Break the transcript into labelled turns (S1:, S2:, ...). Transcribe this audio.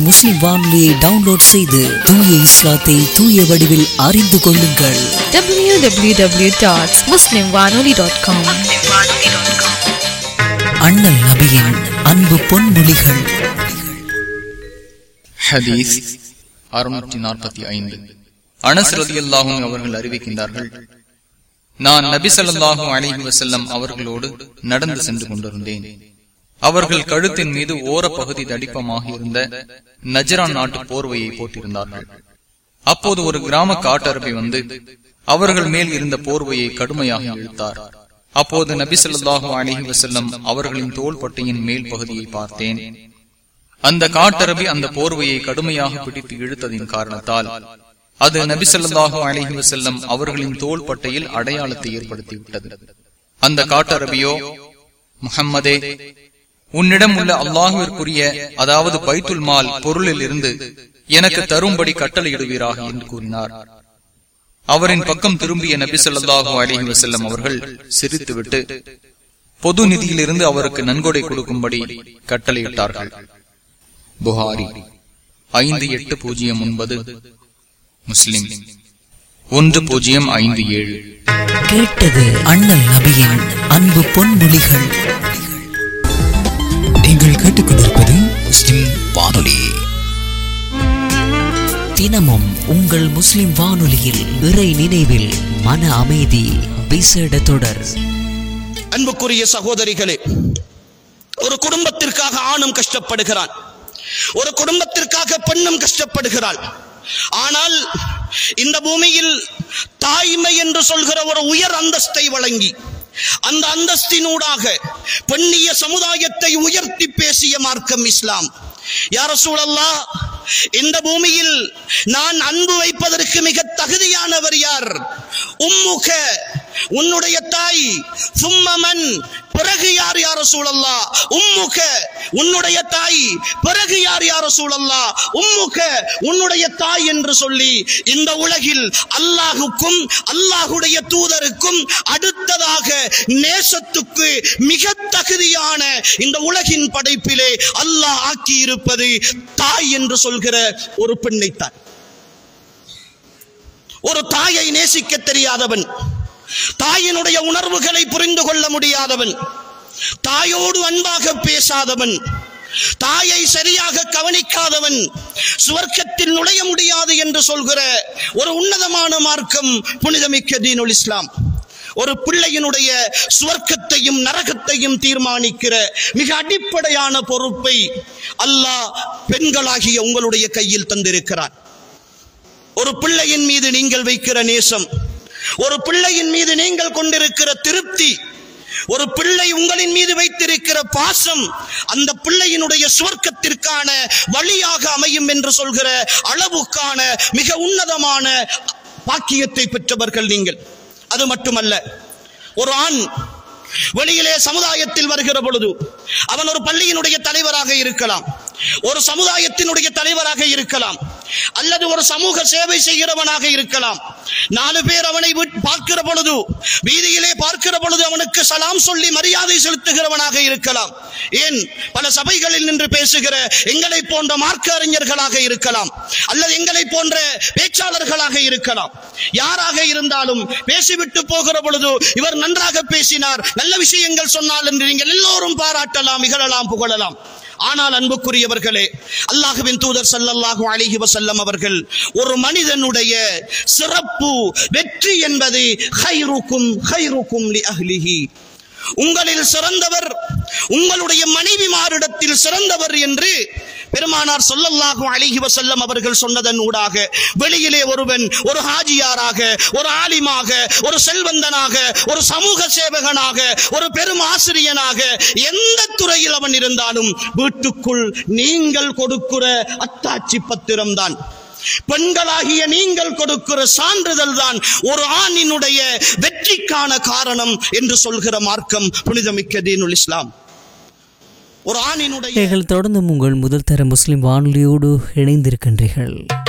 S1: முஸ்லிம் வானொலியை டவுன்லோட் செய்து தூய இஸ்லாத்தை தூய வடிவில் அறிந்து கொள்ளுங்கள்
S2: www.muslimwanoli.com
S1: அண்ணல் நபியின் அன்பு பொன்மொழிகள்
S3: ஹதீஸ் அறுநூற்றி நாற்பத்தி ஐந்து அனஸ் ரலியல்லாஹும் அவர்கள் அறிவிக்கின்றார்கள் நான் நபி ஸல்லல்லாஹு அலைஹி வஸல்லம் அவர்களோடு நடந்து சென்று கொண்டிருந்தேன் அவர்கள் கழுத்தின் மீது ஓர பகுதி தடிப்பமாக இருந்த நஜரான் நாட்டு போர்வையை போட்டிருந்தார்கள் அப்போது ஒரு கிராம காட்டரபி வந்து அவர்கள் மேல் இருந்த போர்வையை கடுமையாக இழுத்தார் அப்போது நபி ஸல்லல்லாஹு அலைஹி வஸல்லம் அவர்களின் தோள்பட்டையின் மேல் பகுதியை பார்த்தேன் அந்த காட்டரபி அந்த போர்வையை கடுமையாக பிடித்து இழுத்ததின் காரணத்தால் அது நபி ஸல்லல்லாஹு அலைஹி வஸல்லம் அவர்களின் தோள் பட்டையில் அடையாளத்தை ஏற்படுத்திவிட்டது அந்த காட்டரபியோ முஹம்மதே உன்னிடம் உள்ள அல்லாஹுவிற்குரிய அதாவது பைத்துல் மால் பொருளில் இருந்து எனக்கு தரும்படி கட்டளையிடுவீராக என்று கூறினார் அவரின் பக்கம் திரும்பிய நபி ஸல்லல்லாஹு அலைஹி வஸல்லம் அவர்கள் சிரித்துவிட்டு பொது நிதியிலிருந்து அவருக்கு நன்கொடை கொடுக்கும்படி கட்டளையிட்டார்கள் புகாரி ஐந்து எட்டு பூஜ்ஜியம் ஒன்பது முஸ்லிம் ஒன்று பூஜ்ஜியம் ஐந்து ஏழு
S1: கேட்டது அண்ணல் நபியின் அன்பு பொன்மொழிகள்
S4: நீங்கள் கேட்டுக்கொண்டிருப்பது முஸ்லிம் வானொலி
S1: தினமும் உங்கள் முஸ்லிம் வானொலியில் இறை நினைவில் மன அமைதி விசேட தொடர்
S5: அன்புக்குரிய சகோதரிகளே ஒரு குடும்பத்திற்காக ஆணும் கஷ்டப்படுகிறான் ஒரு குடும்பத்திற்காக பெண்ணும் கஷ்டப்படுகிறாள் ஆனால் இந்த பூமியில் தாய்மை என்று சொல்கிற ஒரு உயர் அந்தஸ்தை வழங்கி அந்த அந்தஸ்தினூடாக பெண்ணிய சமுதாயத்தை உயர்த்தி பேசிய மார்க்கம் இஸ்லாம் யார சூழல்லா இந்த பூமியில் நான் அன்பு வைப்பதற்கு மிக தகுதியானவர் யார் உம்முக உன்னுடைய தாய் சும்மமன் பிறகு யார் யார சூழல்லா உம்முக உன்னுடைய தாய் பிறகு யார் யார சூழல்லா உம்முக உன்னுடைய தாய் என்று சொல்லி இந்த உலகில் அல்லாஹுக்கும் அல்லாஹுடைய தூதருக்கும் அடுத்ததாக நேசத்துக்கு மிக தகுதியான இந்த உலகின் படைப்பிலே அல்லாஹ் ஆக்கி இருப்பது தாய் என்று சொல்கிற ஒரு பெண்ணைத்தான் ஒரு தாயை நேசிக்க தெரியாதவன் தாயினுடைய உணர்வுகளை புரிந்து கொள்ள முடியாதவன் தாயோடு அன்பாக பேசாதவன் தாயை சரியாக கவனிக்காதவன் சுவர்க்கத்தில் நுழைய முடியாது என்று சொல்கிற ஒரு உன்னதமான மார்க்கம் புனிதமிக்க தீனுல் இஸ்லாம் ஒரு பிள்ளையினுடைய சுவர்க்கத்தையும் நரகத்தையும் தீர்மானிக்கிற மிக அடிப்படையான பொறுப்பை அல்லாஹ் பெண்களாகிய உங்களுடைய கையில் தந்திருக்கிறான் ஒரு பிள்ளையின் மீது நீங்கள் வைக்கிற நேசம் ஒரு பிள்ளையின் மீது நீங்கள் கொண்டிருக்கிற திருப்தி ஒரு பிள்ளை உங்களின் மீது வைத்திருக்கிற பாசம் அந்த பிள்ளையினுடைய சுவர்க்கத்திற்கான வழியாக அமையும் என்று சொல்கிற அளவுக்கான மிக உன்னதமான பாக்கியத்தை பெற்றவர்கள் நீங்கள் அது மட்டுமல்ல ஒரு ஆண் வெளியிலே சமுதாயத்தில் வருகிற பொழுது அவன் ஒரு பள்ளியினுடைய தலைவராக இருக்கலாம் ஒரு சமுதாயத்தினுடைய தலைவராக இருக்கலாம் அல்லது ஒரு சமூக சேவை செய்கிறவனாக இருக்கலாம் நாலு பேர் அவனை விட்- பார்க்கிற பொழுது வீதியிலே பார்க்கிற பொழுது அவனுக்கு சலாம் சொல்லி மரியாதை செலுத்துகிறவனாக இருக்கலாம் ஏன் பல சபைகளில் நின்று பேசுகிற எங்களை போன்ற மார்க்க அறிஞர்களாக இருக்கலாம் அல்லது எங்களை போன்ற பேச்சாளர்களாக இருக்கலாம் யாராக இருந்தாலும் பேசிவிட்டு போகிற பொழுது இவர் நன்றாக பேசினார் நல்ல விஷயங்கள் சொன்னால் என்று நீங்கள் எல்லோரும் பாராட்டலாம் இகழலாம் புகழலாம் ஆனால் அன்புக்குரியவர்களே அல்லாஹுவின் தூதர் ஸல்லல்லாஹு அலைஹி வஸல்லம் அவர்கள் ஒரு மனிதனுடைய சிறப்பு வெற்றி என்பது ஹைருக்கும் ஹைருக்கும் லி அஹ்லிஹி உங்களில் சிறந்தவர் உங்களுடைய மனைவிமாரிடத்தில் சிறந்தவர் என்று பெருமானார் சொல்லல்லாஹு அலைஹி வஸல்லம் அவர்கள் சொன்னதன் ஊடாக வெளியிலே ஒருவன் ஒரு ஹாஜியாராக ஒரு ஆலிமாக ஒரு செல்வந்தனாக ஒரு சமூக சேவகனாக ஒரு பெரும் ஆசிரியனாக எந்த துறையில் அவன் இருந்தாலும் வீட்டுக்குள் நீங்கள் கொடுக்கிற அத்தாட்சி பத்திரம்தான் பெண்களாகிய நீங்கள் கொடுக்கிற சான்றிதழ் தான் ஒரு ஆணினுடைய வெற்றிக்கான காரணம் என்று சொல்கிற மார்க்கம் புனிதமிக்க தீனுல் இஸ்லாம் ஒரு ஆணினுடைய
S1: நீங்கள் தொடர்ந்து உங்கள் முதல் தர முஸ்லிம் வானொலியோடு இணைந்திருக்கின்றீர்கள்